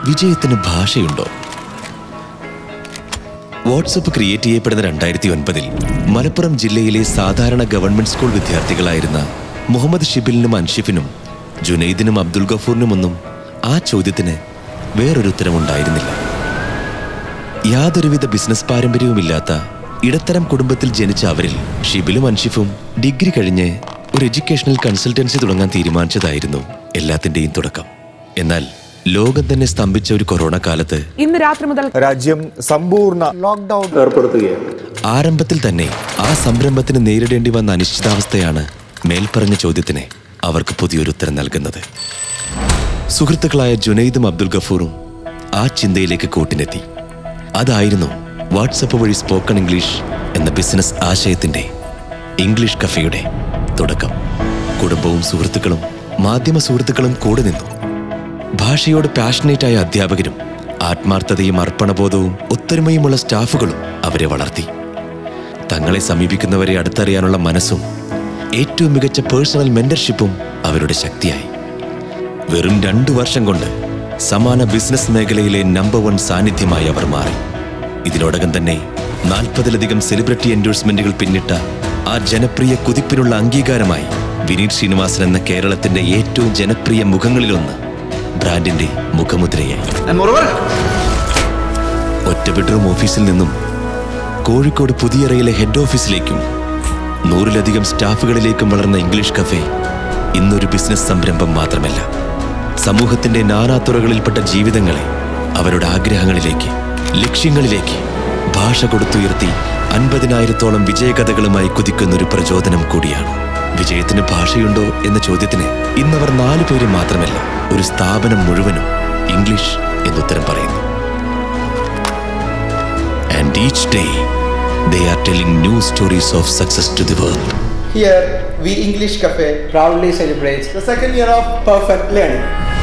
വിജയത്തിന് ഭാഷയുണ്ടോ WhatsApp create ചെയ്യപ്പെടുന്ന രണ്ടായിരത്തി ഒൻപതിൽ മലപ്പുറം ജില്ലയിലെ സാധാരണ ഗവൺമെന്റ് സ്കൂൾ വിദ്യാർത്ഥികളായിരുന്ന മുഹമ്മദ് ഷിബിലിനും അൻഷിഫിനും ജുനൈദിനും അബ്ദുൽ ഗഫൂറിനുമൊന്നും ആ ചോദ്യത്തിന് വേറൊരു ഉത്തരമുണ്ടായിരുന്നില്ല യാതൊരുവിധ ബിസിനസ് പാരമ്പര്യവുമില്ലാത്ത ഇടത്തരം കുടുംബത്തിൽ ജനിച്ച അവരിൽ ഷിബിലും അൻഷിഫും ഡിഗ്രി കഴിഞ്ഞ് ഒരു എഡ്യൂക്കേഷണൽ കൺസൾട്ടൻസി തുടങ്ങാൻ തീരുമാനിച്ചതായിരുന്നു എല്ലാത്തിന്റെയും തുടക്കം എന്നാൽ ലോകം തന്നെ സ്തംഭിച്ച ഒരു കൊറോണ കാലത്ത് ഇന്ന് രാത്രി മുതൽ രാജ്യം സമ്പൂർണ്ണ ലോക്ക്ഡൌൺ ഏർപ്പെടുത്തുകയാണ് ആരംഭത്തിൽ തന്നെ ആ സംരംഭത്തിന് നേരിടേണ്ടി വന്ന അനിശ്ചിതാവസ്ഥയാണ് മേൽപ്പറഞ്ഞ ചോദ്യത്തിന് അവർക്ക് പുതിയൊരു ഉത്തരം നൽകുന്നത് സുഹൃത്തുക്കളായ ജുനൈദും അബ്ദുൽ ഗഫൂറും ആ ചിന്തയിലേക്ക് കൂട്ടിനെത്തി അതായിരുന്നു വാട്സപ്പ് വഴി സ്പോക്കൺ ഇംഗ്ലീഷ് എന്ന ബിസിനസ് ആശയത്തിന്റെ ഇംഗ്ലീഷ് കഫേയുടെ തുടക്കം കുടുംബവും സുഹൃത്തുക്കളും മാധ്യമ സുഹൃത്തുക്കളും കൂടെ നിന്നു ഭാഷയോട് പാഷനേറ്റായ അധ്യാപകരും ആത്മാർത്ഥതയും അർപ്പണബോധവും ഒത്തൊരുമയുമുള്ള സ്റ്റാഫുകളും അവരെ വളർത്തി തങ്ങളെ സമീപിക്കുന്നവരെ അടുത്തറിയാനുള്ള മനസ്സും ഏറ്റവും മികച്ച പേഴ്സണൽ മെന്റർഷിപ്പും അവരുടെ ശക്തിയായി വെറും രണ്ടു വർഷം കൊണ്ട് സമാന ബിസിനസ് മേഖലയിലെ നമ്പർ വൺ സാന്നിധ്യമായി അവർ മാറി ഇതിനോടകം തന്നെ നാൽപ്പതിലധികം സെലിബ്രിറ്റി എൻഡോഴ്സ്മെന്റുകൾ പിന്നിട്ട ആ ജനപ്രിയ കുതിപ്പിനുള്ള അംഗീകാരമായി വിനീത് ശ്രീനിവാസൻ എന്ന കേരളത്തിന്റെ ഏറ്റവും ജനപ്രിയ മുഖങ്ങളിലൊന്ന് ബ്രാൻഡിന്റെ മുഖമുദ്രയായി ഒറ്റ ബെഡ്റൂം ഓഫീസിൽ നിന്നും കോഴിക്കോട് പുതിയറയിലെ ഹെഡ് ഓഫീസിലേക്കും നൂറിലധികം സ്റ്റാഫുകളിലേക്കും വളർന്ന ഇംഗ്ലീഷ് കഫേ ഇന്നൊരു ബിസിനസ് സംരംഭം മാത്രമല്ല സമൂഹത്തിന്റെ നാനാതുറകളിൽപ്പെട്ട ജീവിതങ്ങളെ അവരുടെ ആഗ്രഹങ്ങളിലേക്ക് ലക്ഷ്യങ്ങളിലേക്ക് ഭാഷ കൊടുത്തുയർത്തി അൻപതിനായിരത്തോളം വിജയകഥകളുമായി കുതിക്കുന്ന ഒരു പ്രചോദനം കൂടിയാണ് വിജയത്തിന് ഭാഷയുണ്ടോ എന്ന ചോദ്യത്തിന് ഇന്നവർ നാലു പേര് മാത്രമല്ല ഒരു സ്ഥാപനം മുഴുവനും ഇംഗ്ലീഷ് എന്നുത്തരം പറയുന്നു And each day, they are telling new stories of success to the world. Here, we English Cafe proudly celebrates the second year of perfect learning.